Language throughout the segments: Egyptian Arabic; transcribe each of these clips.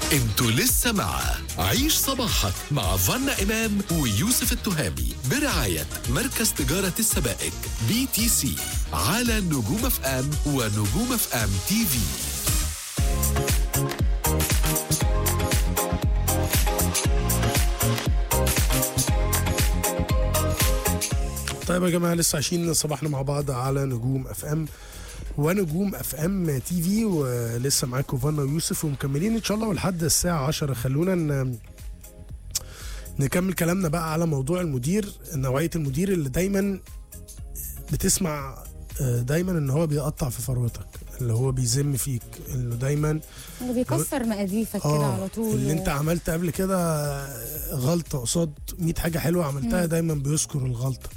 انتوا لسه مع عيش صباحك مع فنا إمام ويوسف التهامي برعاية مركز تجارة السبائك بي تي سي على نجوم اف ام ونجوم اف ام تي في طيب يا جماعه لسه عايشين صباحنا مع بعض على نجوم اف ام ونجوم اف ام تي في ولسه معاكم فانا ويوسف ومكملين ان شاء الله ولحد الساعه 10 خلونا ن... نكمل كلامنا بقى على موضوع المدير نوعيه المدير اللي دايما بتسمع آه، دايما ان هو بيقطع في فروتك اللي هو بيذم فيك انه دايما اللي بيكسر مقاديفك كده على طول اللي و- انت عملت قبل كده غلطه قصاد 100 حاجه حلوه عملتها دايما بيذكر الغلطه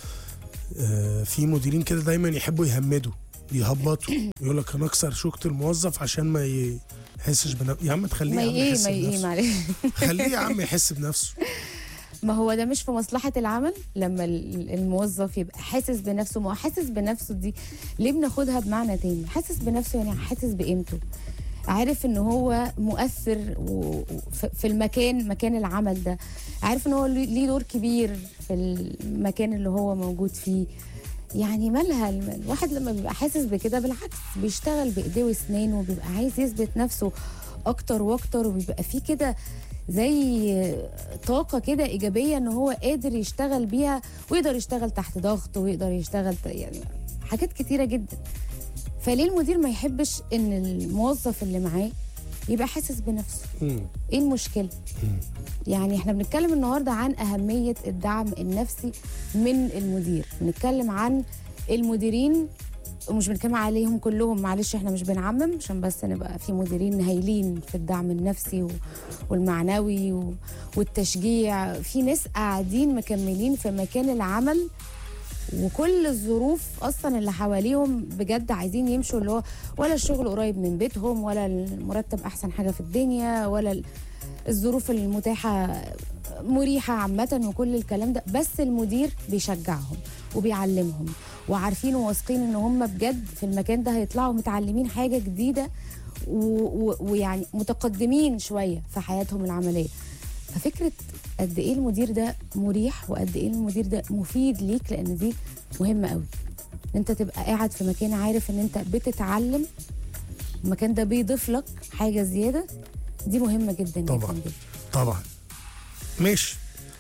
آه، في مديرين كده دايما يحبوا يهمدوا يهبطوا يقول لك هنكسر شوكه الموظف عشان ما ي- يحسش بنفسه يا عم تخليه ما يا عم ايه يحس ما ايه بنفسه معلش خليه يا عم يحس بنفسه ما هو ده مش في مصلحة العمل لما ال- الموظف يبقى حاسس بنفسه ما هو حاسس بنفسه دي ليه بناخدها بمعنى تاني حاسس بنفسه يعني حاسس بقيمته عارف ان هو مؤثر و- و- في- في المكان مكان العمل ده عارف ان هو ليه ليه دور كبير في المكان اللي هو موجود فيه يعني مالها الم- الواحد لما بيبقى حاسس بكده بالعكس بيشتغل بايديه واسنانه وبيبقى عايز يثبت نفسه اكتر واكتر وبيبقى فيه كده زي طاقة كده إيجابية إن هو قادر يشتغل بيها ويقدر يشتغل تحت ضغط ويقدر يشتغل ت- يعني حاجات كتيرة جدا فليه المدير ما يحبش إن الموظف اللي معاه يبقى حاسس بنفسه مم. إيه المشكلة يعني احنا بنتكلم النهاردة عن أهمية الدعم النفسي من المدير بنتكلم عن المديرين ومش بنتكلم عليهم كلهم معلش احنا مش بنعمم عشان بس نبقى في مديرين هايلين في الدعم النفسي و- والمعنوي و- والتشجيع في ناس قاعدين مكملين في مكان العمل وكل الظروف اصلا اللي حواليهم بجد عايزين يمشوا اللي هو ولا الشغل قريب من بيتهم ولا المرتب احسن حاجه في الدنيا ولا ال- الظروف المتاحه مريحه عامه وكل الكلام ده بس المدير بيشجعهم وبيعلمهم وعارفين وواثقين ان هم بجد في المكان ده هيطلعوا متعلمين حاجه جديده و- و- ويعني متقدمين شويه في حياتهم العمليه ففكره قد ايه المدير ده مريح وقد ايه المدير ده مفيد ليك لان دي مهمه قوي انت تبقى قاعد في مكان عارف ان انت بتتعلم المكان ده بيضيف لك حاجه زياده دي مهمه جدا طبعاً. جدا جدا طبعا ماشي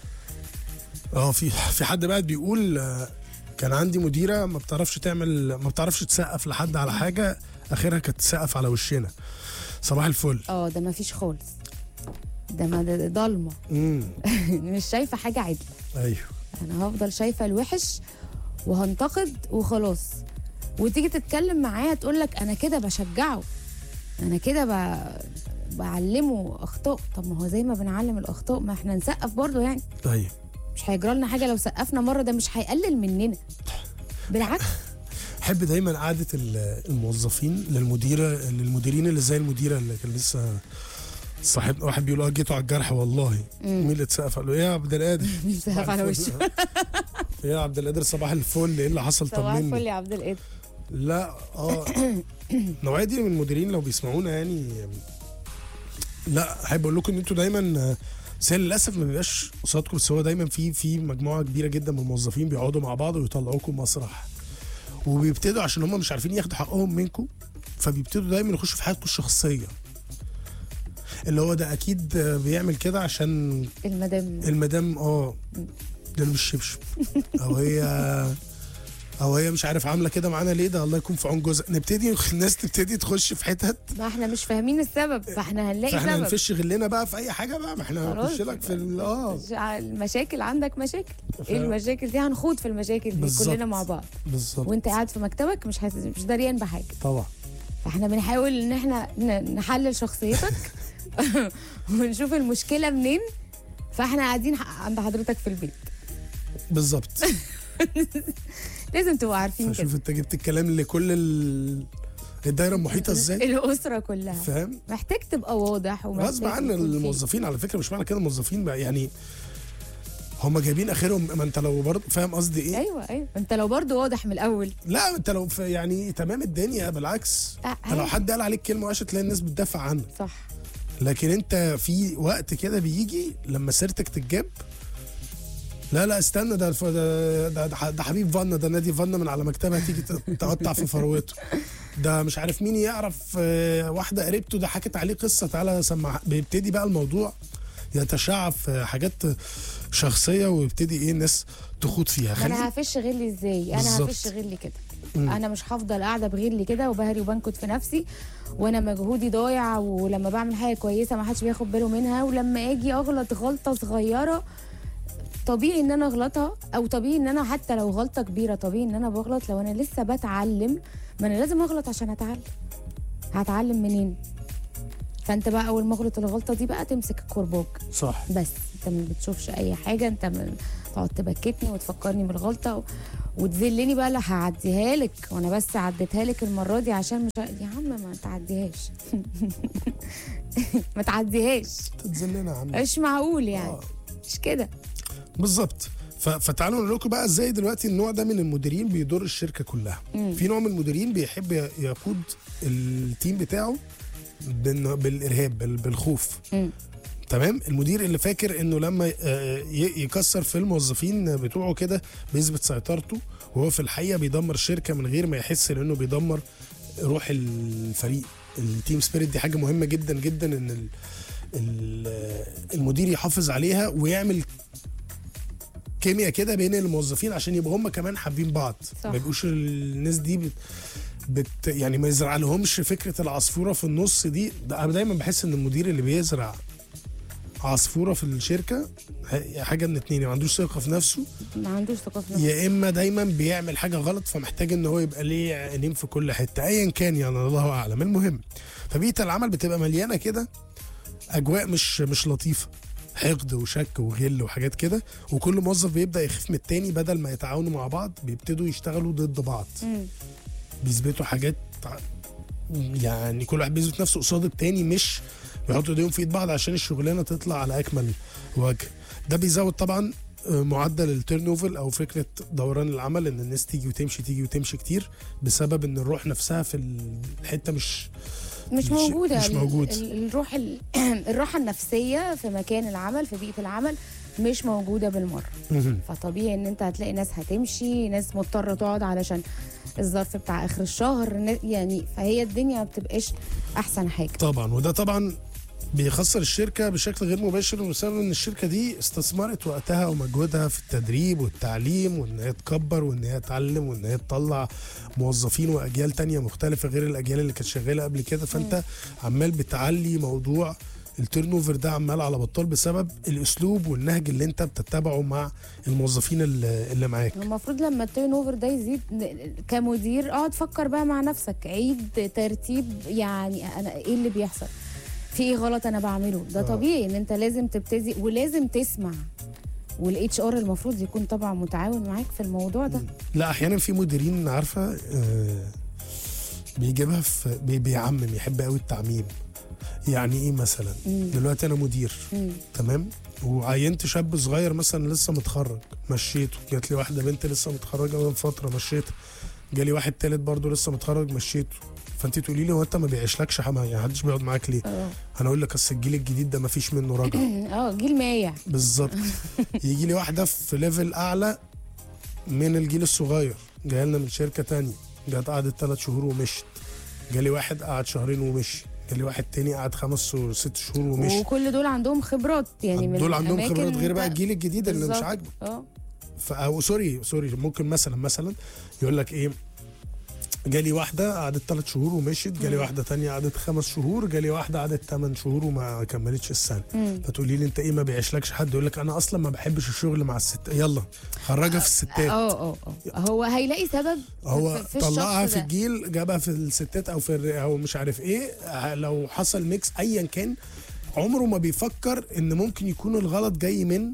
اه في في حد بقى بيقول آه، كان عندي مديره ما بتعرفش تعمل ما بتعرفش تسقف لحد على حاجه اخرها كانت تسقف على وشنا صباح الفل اه ده ما فيش خالص ده ما ده ده ضلمه امم مش شايفه حاجه عدله ايوه انا هفضل شايفه الوحش وهنتقد وخلاص وتيجي تتكلم معاه تقول لك انا كده بشجعه انا كده ب... بعلمه اخطاء طب ما هو زي ما بنعلم الاخطاء ما احنا نسقف برضه يعني ايوه مش هيجرى لنا حاجه لو سقفنا مره ده مش هيقلل مننا بالعكس احب دايما قعده ال- الموظفين للمديره للمديرين اللي زي المديره اللي كان لسه صاحب واحد بيقول اه جيتوا على الجرح والله مين اللي اتسقف قال له ايه يا عبد القادر مش سقف على وشه ايه يا عبد القادر صباح الفل ايه اللي حصل صباح الفل طمني يا عبد القادر لا اه النوعيه دي من المديرين لو بيسمعونا يعني لا احب اقول لكم ان انتوا دايما بس هي للاسف ما بيبقاش قصادكم بس هو دايما في في مجموعه كبيره جدا من الموظفين بيقعدوا مع بعض ويطلعوكم مسرح وبيبتدوا عشان هم مش عارفين ياخدوا حقهم منكم فبيبتدوا دايما يخشوا في حياتكم الشخصيه اللي هو ده اكيد بيعمل كده عشان المدام المدام اه ده مش شبشب او هي او هي مش عارف عامله كده معانا ليه ده الله يكون في عون جوزها نبتدي الناس تبتدي تخش في حتت ما احنا مش فاهمين السبب فاحنا هنلاقي فاحنا سبب هنفش غلنا بقى في اي حاجه بقى ما احنا خلاص. هنخش لك في ال- اه المشاكل عندك مشاكل ف- ايه المشاكل دي هنخوض في المشاكل دي بالظبط. كلنا مع بعض بالظبط وانت قاعد في مكتبك مش حاسس مش دريان بحاجه طبعا فاحنا بنحاول ان احنا ن- نحلل شخصيتك ونشوف المشكله منين فاحنا قاعدين ح- عند حضرتك في البيت بالظبط لازم تبقوا عارفين فشوف كده انت جبت الكلام لكل ال... الدايره المحيطه ازاي الاسره كلها فاهم محتاج تبقى واضح ومحتاج غصب عن يكون في- الموظفين على فكره مش معنى كده الموظفين بقى يعني هم جايبين اخرهم ما انت لو برضه فاهم قصدي ايه ايوه ايوه انت لو برضو واضح من الاول لا انت لو في يعني تمام الدنيا بالعكس آه، انت لو أيوة. حد قال عليك كلمه وحشه تلاقي الناس بتدافع عنك صح لكن انت في وقت كده بيجي لما سيرتك تتجاب لا لا استنى ده الف... ده, ده, ده, ده حبيب فانا ده نادي فانا من على مكتبها تيجي ت- تقطع في فروته ده مش عارف مين يعرف آه، واحده قريبته ده حكت عليه قصه تعالى سمع بيبتدي بقى الموضوع يتشعب في حاجات شخصيه ويبتدي ايه الناس تخوض فيها ما انا خلينا هفش غلي ازاي انا بالظبط. هفش غلي كده انا مش هفضل قاعده بغلي كده وبهري وبنكت في نفسي وانا مجهودي ضايع ولما بعمل حاجه كويسه ما حدش بياخد باله منها ولما اجي اغلط غلطه صغيره طبيعي ان انا اغلطها او طبيعي ان انا حتى لو غلطه كبيره طبيعي ان انا بغلط لو انا لسه بتعلم ما انا لازم اغلط عشان اتعلم هتعلم منين فانت بقى اول ما اغلط الغلطه دي بقى تمسك الكرباج صح بس انت ما بتشوفش اي حاجه انت م- تقعد تبكتني وتفكرني بالغلطه و... وتذلني بقى لا هعديها لك وانا بس عديتها لك المره دي عشان مش ع- يا عم ما تعديهاش ما تعديهاش تتذلنا يا عم مش معقول يعني آه. مش كده بالظبط ف- فتعالوا نقول لكم بقى ازاي دلوقتي النوع ده من المديرين بيضر الشركه كلها في نوع من المديرين بيحب ي- يقود التيم بتاعه بال- بالارهاب بال- بالخوف مم. تمام المدير اللي فاكر انه لما آه، ي- يكسر في الموظفين بتوعه كده بيثبت سيطرته وهو في الحقيقه بيدمر الشركه من غير ما يحس انه بيدمر روح الفريق التيم سبيريت دي حاجه مهمه جدا جدا ان ال- ال- المدير يحافظ عليها ويعمل كيمياء كده بين الموظفين عشان يبقوا هم كمان حابين بعض صح. ما يبقوش الناس دي بت بت يعني ما يزرع لهمش فكره العصفوره في النص دي ده انا دايما بحس ان المدير اللي بيزرع عصفوره في الشركه ه- حاجه من اتنين يا ما عندوش ثقه في نفسه ما عندوش ثقه في نفسه يا اما دايما بيعمل حاجه غلط فمحتاج ان هو يبقى ليه عينين في كل حته ايا كان يعني الله اعلم المهم فبيئه العمل بتبقى مليانه كده اجواء مش مش لطيفه حقد وشك وغل وحاجات كده وكل موظف بيبدا يخاف من التاني بدل ما يتعاونوا مع بعض بيبتدوا يشتغلوا ضد بعض مم. بيثبتوا حاجات ع- يعني كل واحد بيثبت نفسه قصاد التاني مش بيحطوا ايديهم في ايد بعض عشان الشغلانه تطلع على اكمل وجه ده بيزود طبعا آه، معدل التيرن اوفر او فكره دوران العمل ان الناس تيجي وتمشي تيجي وتمشي كتير بسبب ان الروح نفسها في الحته مش مش مش- موجوده مش ال- موجود. ال- الروح ال- الراحه النفسيه في مكان العمل في بيئه العمل مش موجوده بالمره مهم. فطبيعي ان انت هتلاقي ناس هتمشي ناس مضطره تقعد علشان الظرف بتاع اخر الشهر ن- يعني فهي الدنيا ما بتبقاش احسن حاجه طبعا وده طبعا بيخسر الشركه بشكل غير مباشر بسبب ان الشركه دي استثمرت وقتها ومجهودها في التدريب والتعليم وان هي تكبر وان هي تعلم وان هي تطلع موظفين واجيال تانية مختلفه غير الاجيال اللي كانت شغاله قبل كده فانت عمال بتعلي موضوع التيرن اوفر ده عمال على بطال بسبب الاسلوب والنهج اللي انت بتتبعه مع الموظفين اللي اللي معاك المفروض لما التيرن اوفر ده يزيد ن- كمدير اقعد فكر بقى مع نفسك عيد ترتيب يعني انا ايه اللي بيحصل في ايه غلط انا بعمله ده آه. طبيعي ان انت لازم تبتدي ولازم تسمع والاتش ار المفروض يكون طبعا متعاون معاك في الموضوع ده لا احيانا في مديرين عارفه آه، بيجيبها في بي- بيعمم يحب قوي التعميم يعني ايه مثلا مم. دلوقتي انا مدير مم. تمام وعينت شاب صغير مثلا لسه متخرج مشيته جات لي واحده بنت لسه متخرجه من فتره مشيتها جالي واحد تالت برضه لسه متخرج مشيته فانت تقولي لي هو انت ما بيعيشلكش حما يعني محدش بيقعد معاك ليه اه انا اقول لك اصل الجيل الجديد ده ما فيش منه رجع اه جيل مايع بالظبط يجي لي واحده في ليفل اعلى من الجيل الصغير جايه لنا من شركه تانية جت قعدت ثلاث شهور ومشت جالي واحد قعد شهرين ومشي جالي واحد تاني قعد خمس وست شهور ومشي وكل دول عندهم خبرات يعني من دول عندهم الأماكن خبرات غير انت- بقى الجيل الجديد اللي مش بالظبط. عاجبه اه ف- او سوري سوري ممكن مثلا مثلا يقول لك ايه جالي واحده قعدت ثلاث شهور ومشيت جالي مم. واحده تانية قعدت خمس شهور جالي واحده قعدت ثمان شهور وما كملتش السنه مم. فتقولي لي انت ايه ما بيعيشلكش حد يقول لك انا اصلا ما بحبش الشغل مع الست يلا خرجها في الستات اه اه اه هو هيلاقي سبب هو في- في طلعها الشخص في ده. الجيل جابها في الستات او في الر- او مش عارف ايه ه- لو حصل ميكس ايا كان عمره ما بيفكر ان ممكن يكون الغلط جاي من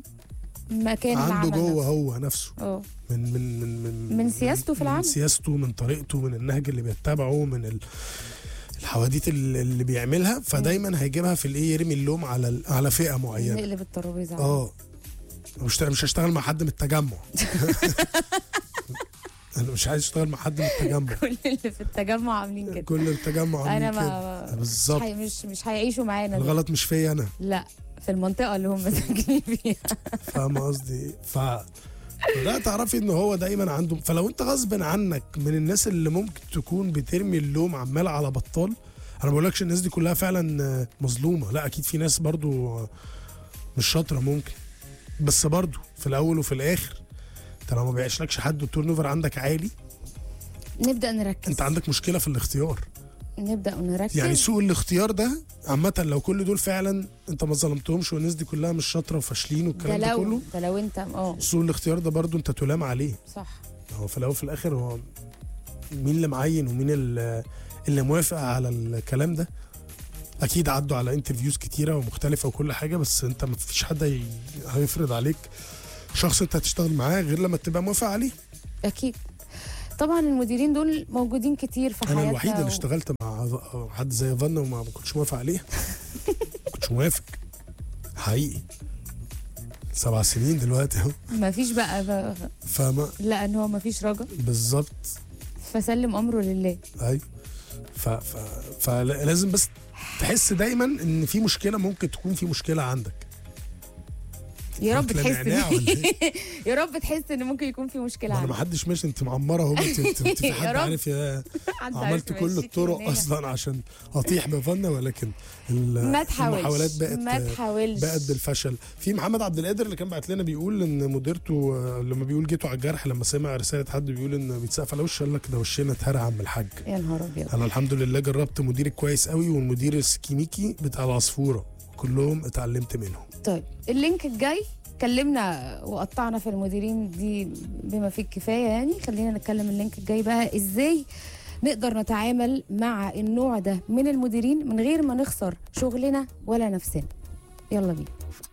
مكان عنده العمل جوه نفسه. هو نفسه اه من من من من من سياسته في من العمل. سياسته من طريقته من النهج اللي بيتبعه من ال... الحواديت اللي اللي بيعملها فدايما هيجيبها في الايه يرمي اللوم على ال- على فئه معينه نقلب الترابيزه اه مش مش هشتغل مع حد من التجمع انا مش عايز اشتغل مع حد من التجمع كل اللي في التجمع عاملين كده كل التجمع انا عاملين ما كده مش بالظبط هي- مش مش هيعيشوا معانا دول. الغلط مش فيا انا لا في المنطقه اللي هم ساكنين فيها فاهمه قصدي إيه؟ ف لا تعرفي ان هو دايما عنده فلو انت غصب عنك من الناس اللي ممكن تكون بترمي اللوم عمال على بطال انا ما بقولكش الناس دي كلها فعلا آه، مظلومه لا اكيد في ناس برضو آه، مش شاطره ممكن بس برضو في الاول وفي الاخر انت لو ما بيعيشلكش حد والتورن اوفر عندك عالي نبدا نركز انت عندك مشكله في الاختيار نبدا نركز يعني سوء الاختيار ده عامة لو كل دول فعلا انت ما ظلمتهمش والناس دي كلها مش شاطرة وفاشلين ده والكلام ده لو كله ده لو انت اه سوء الاختيار ده برضو انت تلام عليه صح هو في الاول وفي الاخر هو مين اللي معين ومين اللي, اللي موافق على الكلام ده اكيد عدوا على انترفيوز كتيره ومختلفه وكل حاجه بس انت ما فيش حد هي- هيفرض عليك شخص انت هتشتغل معاه غير لما تبقى موافق عليه اكيد طبعا المديرين دول موجودين كتير في حياتنا انا الوحيد اللي و- اشتغلت مع حد زي فانا وما ما كنتش موافق عليه ما كنتش موافق حقيقي سبع سنين دلوقتي اهو ما فيش بقى ف... فاهمه لا ان هو ما فيش رجا بالظبط فسلم امره لله ايوه ف... ف... فلازم بس تحس دايما ان في مشكله ممكن تكون في مشكله عندك يا رب أكلة تحس نعناع ولا إن- يا رب تحس ان ممكن يكون في مشكله ما انا ما عندك حدش ماشي انت معمره اهو انت انت انت في يا حد رب. عارف يا حد عملت عارف كل يمشيك الطرق من هنا. اصلا عشان اطيح بفنا ولكن ال- ما تحاولش المحاولات بقت ما تحاولش بقت بالفشل في محمد عبد القادر اللي كان بعت لنا بيقول ان مديرته آه، لما بيقول جيته على الجرح لما سمع رساله حد بيقول ان بيتسقف على وشه قال لك ده وشنا اتهرى يا عم الحاج يا نهار ابيض انا الحمد لله جربت مدير كويس قوي والمدير السكيميكي بتاع العصفوره كلهم اتعلمت منهم طيب اللينك الجاي اتكلمنا وقطعنا في المديرين دي بما فيه الكفايه يعني خلينا نتكلم اللينك الجاي بقى ازاي نقدر نتعامل مع النوع ده من المديرين من غير ما نخسر شغلنا ولا نفسنا يلا بينا